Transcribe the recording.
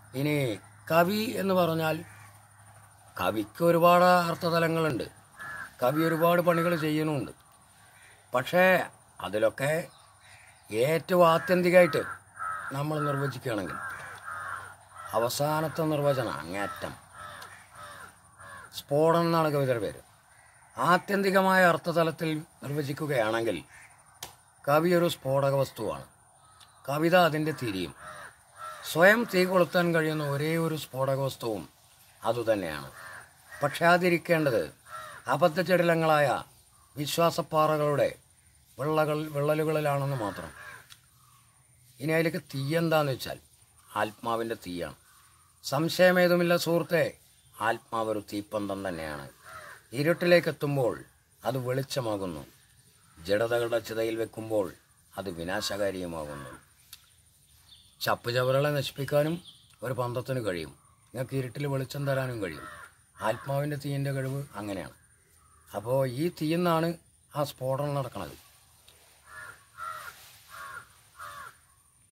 ഇനി കവി എന്ന് പറഞ്ഞാൽ കവിക്ക് ഒരുപാട് അർത്ഥതലങ്ങളുണ്ട് കവി ഒരുപാട് പണികൾ ചെയ്യുന്നുമുണ്ട് പക്ഷേ അതിലൊക്കെ ഏറ്റവും ആത്യന്തികമായിട്ട് നമ്മൾ നിർവചിക്കുകയാണെങ്കിൽ അവസാനത്തെ നിർവചനം അങ്ങേറ്റം സ്ഫോടനം എന്നാണ് കവിതയുടെ പേര് ആത്യന്തികമായ അർത്ഥതലത്തിൽ നിർവചിക്കുകയാണെങ്കിൽ കവി ഒരു സ്ഫോടക വസ്തുവാണ് കവിത അതിൻ്റെ തിരിയും സ്വയം തീ കൊളുത്താൻ കഴിയുന്ന ഒരേ ഒരു സ്ഫോടക വസ്തുവും അതുതന്നെയാണ് പക്ഷേ അതിരിക്കേണ്ടത് അബദ്ധചടിലങ്ങളായ വിശ്വാസപ്പാറകളുടെ വെള്ളകൾ വിള്ളലുകളിലാണെന്ന് മാത്രം ഇനി അതിലേക്ക് തീ എന്താന്ന് വെച്ചാൽ ആത്മാവിൻ്റെ തീയാണ് സംശയമേതുമില്ല സുഹൃത്തെ ആത്മാവ് ഒരു തീപ്പന്തം തന്നെയാണ് ഇരുട്ടിലേക്ക് എത്തുമ്പോൾ അത് വെളിച്ചമാകുന്നു ജഡതകളുടെ ചിതയിൽ വെക്കുമ്പോൾ അത് വിനാശകാരിയുമാകുന്നു ചപ്പ് ചവറുകളെ നശിപ്പിക്കാനും ഒരു പന്തത്തിന് കഴിയും നിങ്ങൾക്ക് ഇരുട്ടിൽ വെളിച്ചം തരാനും കഴിയും ആത്മാവിൻ്റെ തീയിൻ്റെ കഴിവ് അങ്ങനെയാണ് അപ്പോൾ ഈ തീയെന്നാണ് ആ സ്ഫോടനം നടക്കുന്നത്